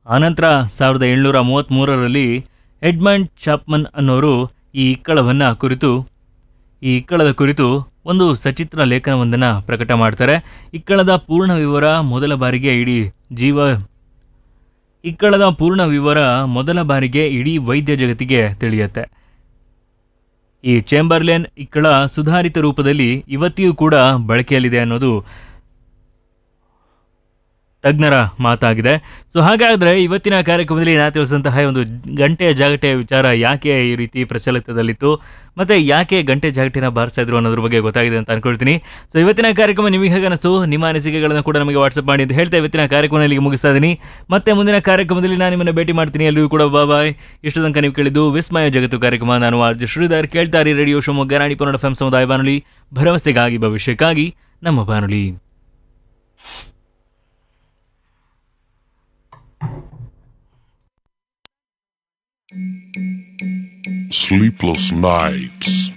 ಆನಂತರ ಸಾವಿರದ ಏಳ್ನೂರ ಮೂವತ್ತ್ಮೂರರಲ್ಲಿ ಎಡ್ಮಂಡ್ ಚಾಪ್ಮನ್ ಅನ್ನೋರು ಈ ಇಕ್ಕಳವನ್ನು ಕುರಿತು ಈ ಇಕ್ಕಳದ ಕುರಿತು ಒಂದು ಸಚಿತ್ರ ಲೇಖನವೊಂದನ್ನು ಪ್ರಕಟ ಮಾಡ್ತಾರೆ ಇಕ್ಕಳದ ಪೂರ್ಣ ವಿವರ ಮೊದಲ ಬಾರಿಗೆ ಇಡೀ ಜೀವ ಇಕ್ಕಳದ ಪೂರ್ಣ ವಿವರ ಮೊದಲ ಬಾರಿಗೆ ಇಡೀ ವೈದ್ಯ ಜಗತ್ತಿಗೆ ತಿಳಿಯುತ್ತೆ ಈ ಚೇಂಬರ್ಲೆನ್ ಇಕ್ಕಳ ಸುಧಾರಿತ ರೂಪದಲ್ಲಿ ಇವತ್ತಿಯೂ ಕೂಡ ಬಳಕೆಯಲ್ಲಿದೆ ಅನ್ನೋದು ತಜ್ಞರ ಮಾತಾಗಿದೆ ಸೊ ಹಾಗಾದರೆ ಇವತ್ತಿನ ಕಾರ್ಯಕ್ರಮದಲ್ಲಿ ನಾ ತಿಳಿಸಿದಂತಹ ಒಂದು ಗಂಟೆಯ ಜಾಗಟೆಯ ವಿಚಾರ ಯಾಕೆ ಈ ರೀತಿ ಪ್ರಚಲಿತದಲ್ಲಿತ್ತು ಮತ್ತು ಯಾಕೆ ಗಂಟೆ ಜಾಗಟೆನ ಬಾರಿಸ್ತಾ ಇದ್ರು ಅನ್ನೋದ್ರ ಬಗ್ಗೆ ಗೊತ್ತಾಗಿದೆ ಅಂತ ಅನ್ಕೊಳ್ತೀನಿ ಸೊ ಇವತ್ತಿನ ಕಾರ್ಯಕ್ರಮ ನಿಮಗೆ ಹೇಗೆ ಅನಿಸ್ತು ನಿಮ್ಮ ಅನಿಸಿಕೆಗಳನ್ನು ಕೂಡ ನಮಗೆ ವಾಟ್ಸಪ್ ಮಾಡಿ ಅಂತ ಹೇಳ್ತಾ ಇವತ್ತಿನ ಕಾರ್ಯಕ್ರಮ ಇಲ್ಲಿಗೆ ಮುಗಿಸ್ತಾ ಇದ್ದೀನಿ ಮತ್ತೆ ಮುಂದಿನ ಕಾರ್ಯಕ್ರಮದಲ್ಲಿ ನಾನು ನಿಮ್ಮನ್ನು ಭೇಟಿ ಮಾಡ್ತೀನಿ ಎಲ್ಲರಿಗೂ ಕೂಡ ಬಾಯ್ ಇಷ್ಟು ತನಕ ನೀವು ಕೇಳಿದ್ದು ವಿಸ್ಮಯ ಜಗತ್ತು ಕಾರ್ಯಕ್ರಮ ನಾನು ಆರ್ಜ್ ಶ್ರೀಧರ್ ಕೇಳ್ತಾರೆ ರೇಡಿಯೋ ಶಿವಮೊಗ್ಗ ರಾಣಿ ಪನ್ನಡ ಎಫ್ ಸಮುದಾಯ ಬಾನುಲಿ ಭರವಸೆಗಾಗಿ ಭವಿಷ್ಯಕ್ಕಾಗಿ ನಮ್ಮ ಬಾನುಲಿ Sleepless nights.